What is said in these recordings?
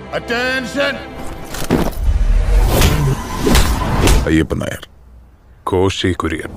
attention Ayyappan Nair Koshy Kurian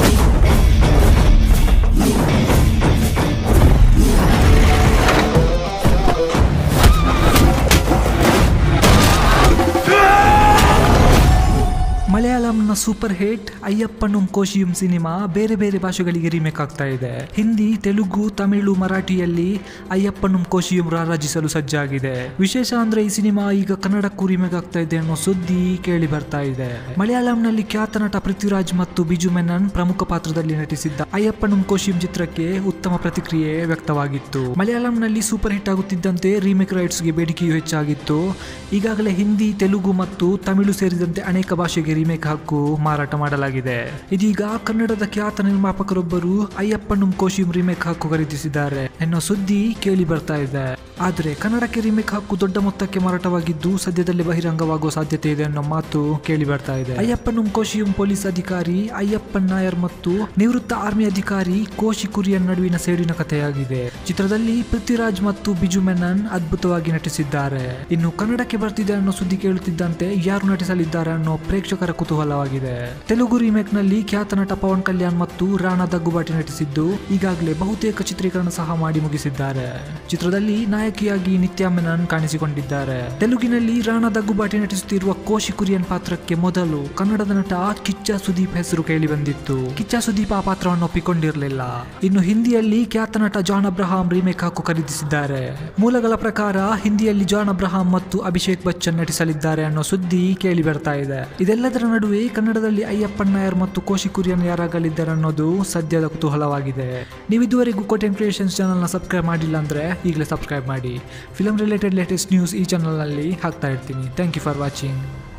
ಮಲಯಾಳಂನ super hit Ayyappanum Koshiyum cinema ಬೇರೆ ಬೇರೆ ಭಾಷೆಗಳಿಗೆ ರೀಮೇಕ್ ಆಗ್ತಾ ಇದೆ ಹಿಂದಿ ತೆಲುಗು ತಮಿಳು ಮರಾಠಿಯಲ್ಲಿ ಅಯ್ಯಪ್ಪನಂ ಕೋಶಿಯಂ ರಾರಾಜಿಸಲು ಸಜ್ಜಾಗಿದೆ ವಿಶೇಷ ಅಂದ್ರೆ ಈ ಸಿನಿಮಾ ಈಗ ಕನ್ನಡಕ್ಕೂ ರೀಮೇಕ್ ಆಗ್ತಾ ಇದೆ ಅನ್ನೋ ಸುದ್ದಿ ಕೇಳಿ ಬರ್ತಾ ಇದೆ ಮಲಯಾಳಂನಲ್ಲಿ ಖ್ಯಾತ ನಟ ಪೃಥ್ವಿರಾಜ್ ಮತ್ತು ಬಿಜು ಮೆನನ್ ಪ್ರಮುಖ ಪಾತ್ರದಲ್ಲಿ ನಟಿಸಿದ್ದ ಅಯ್ಯಪ್ಪನಂ ಕೋಶಿಯಂ ಚಿತ್ರಕ್ಕೆ ಉತ್ತಮ ಪ್ರತಿಕ್ರಿಯೆ ವ್ಯಕ್ತವಾಗಿತ್ತು ಮಲಯಾಳಂನಲ್ಲಿ ಸೂಪರ್ ಹಿಟ್ ಆಗುತ್ತಿದ್ದಂತೆ ರೀಮೇಕ್ ರೈಟ್ಸ್ಗೆ ಬೇಡಿಕೆಯೂ ಹೆಚ್ಚಾಗಿತ್ತು ಈಗಾಗಲೇ ಹಿಂದಿ ತೆಲುಗು ಮತ್ತು ತಮಿಳು ಸೇರಿದಂತೆ ಅನೇಕ ಭಾಷೆಗೆ ರೀಮೇಕ್ ಹಕ್ಕು ಮಾರಾಟ ಮಾಡಲಾಗಿದೆ ಇದೀಗ ಕನ್ನಡದ ಖ್ಯಾತ ನಿರ್ಮಾಪಕರೊಬ್ಬರು ಅಯ್ಯಪ್ಪನಂ ಕೋಶಿಯಂ ರೀಮೇಕ್ ಹಕ್ಕು ಖರೀದಿಸಿದ್ದಾರೆ ಎನ್ನೋ ಸುದ್ದಿ ಕೇಳಿ ಬರ್ತಾ ಇದೆ ಆದರೆ ಕನ್ನಡಕ್ಕೆ ರೀಮೇಕ್ ಹಕ್ಕು ದೊಡ್ಡ ಮೊತ್ತಕ್ಕೆ ಮಾರಾಟವಾಗಿದ್ದು ಸದ್ಯದಲ್ಲೇ ಬಹಿರಂಗವಾಗುವ ಸಾಧ್ಯತೆ ಇದೆ ಅನ್ನೋ ಮಾತು ಕೇಳಿ ಬರ್ತಾ ಇದೆ ಅಯ್ಯಪ್ಪನಂ ಕೋಶಿಯಂ ಪೊಲೀಸ್ ಅಧಿಕಾರಿ ಅಯ್ಯಪ್ಪನ್ ನಾಯರ್ ಮತ್ತು ನಿವೃತ್ತ ಆರ್ಮಿ ಅಧಿಕಾರಿ ಕೋಶಿ ಕುರಿಯನ್ ನಡುವಿನ ಸೇಡಿನ ಕಥೆಯಾಗಿದೆ ಚಿತ್ರದಲ್ಲಿ ಪೃಥ್ವಿರಾಜ್ ಮತ್ತು ಬಿಜು ಮೆನನ್ ಅದ್ಭುತವಾಗಿ ನಟಿಸಿದ್ದಾರೆ ಇನ್ನು ಕನ್ನಡಕ್ಕೆ ಬರ್ತಿದೆ ಅನ್ನೋ ಸುದ್ದಿ ಕೇಳುತ್ತಿದ್ದಂತೆ ಯಾರು ನಟಿಸಲಿದ್ದಾರೆ ಅನ್ನೋ ಪ್ರೇಕ್ಷಕರ ಕುತೂಹಲವಾಗಿದೆ ತೆಲುಗು ರೀಮೇಕ್ ನಲ್ಲಿ ಖ್ಯಾತ ನಟ ಪವನ್ ಕಲ್ಯಾಣ್ ಮತ್ತು ರಾಣಾ ದಗ್ಗುಬಾಟಿ ನಟಿಸಿದ್ದು ಈಗಾಗಲೇ ಬಹುತೇಕ ಚಿತ್ರೀಕರಣ ಸಹ ಮಾಡಿ ಮುಗಿಸಿದ್ದಾರೆ ಚಿತ್ರದಲ್ಲಿ ನಾಯಕಿಯಾಗಿ ನಿತ್ಯಾ ಮೆನನ್ ಕಾಣಿಸಿಕೊಂಡಿದ್ದಾರೆ ತೆಲುಗಿನಲ್ಲಿ ರಾಣಾ ದಗ್ಗುಬಾಟಿ ನಟಿಸುತ್ತಿರುವ ಕೋಶಿ ಕುರಿಯನ್ ಪಾತ್ರಕ್ಕೆ ಮೊದಲು ಕನ್ನಡದ ನಟ ಕಿಚ್ಚ ಸುದೀಪ್ ಹೆಸರು ಕೇಳಿ ಬಂದಿತ್ತು ಕಿಚ್ಚ ಸುದೀಪ್ ಆ ಪಾತ್ರವನ್ನು ಒಪ್ಪಿಕೊಂಡಿರಲಿಲ್ಲ ಇನ್ನು ಹಿಂದಿಯಲ್ಲಿ ಖ್ಯಾತ ನಟ ಜಾನ್ ಅಬ್ರಹಾಂ ರೀಮೇಕ್ ಹಾಕು ಖರೀದಿಸಿದ್ದಾರೆ ಮೂಲಗಳ ಪ್ರಕಾರ ಹಿಂದಿಯಲ್ಲಿ ಜಾನ್ ಅಬ್ರಹಾಂ ಮತ್ತು ಅಭಿಷೇಕ್ ಬಚ್ಚನ್ ನಟಿಸಲಿದ್ದಾರೆ ಅನ್ನೋ ಸುದ್ದಿ ಕೇಳಿ ಬರ್ತಾ ಇದೆ ಇದೆಲ್ಲದರ ನಡುವೆ ಕನ್ನಡದಲ್ಲಿ ಅಯ್ಯಪ್ಪನ್ ನಾಯರ್ ಮತ್ತು ಕೋಶಿ ಕುರಿಯನ್ ಯಾರಾಗಲಿದ್ದಾರೆ ಅನ್ನೋದು ಸದ್ಯದ ಕುತೂಹಲವಾಗಿದೆ ನೀವು ಇದುವರೆಗೂ ಕೋಟೆನ್ ಕ್ರಿಯೇಷನ್ಸ್ ಚಾನಲ್ನ ಸಬ್ಸ್ಕ್ರೈಬ್ ಮಾಡಿಲ್ಲ ಅಂದರೆ ಈಗಲೇ ಸಬ್ಸ್ಕ್ರೈಬ್ ಮಾಡಿ ಫಿಲಮ್ ರಿಲೇಟೆಡ್ ಲೇಟೆಸ್ಟ್ ನ್ಯೂಸ್ ಈ ಚಾನಲ್ನಲ್ಲಿ ಹಾಕ್ತಾ ಇರ್ತೀನಿ ಥ್ಯಾಂಕ್ ಯು ಫಾರ್ ವಾಚಿಂಗ್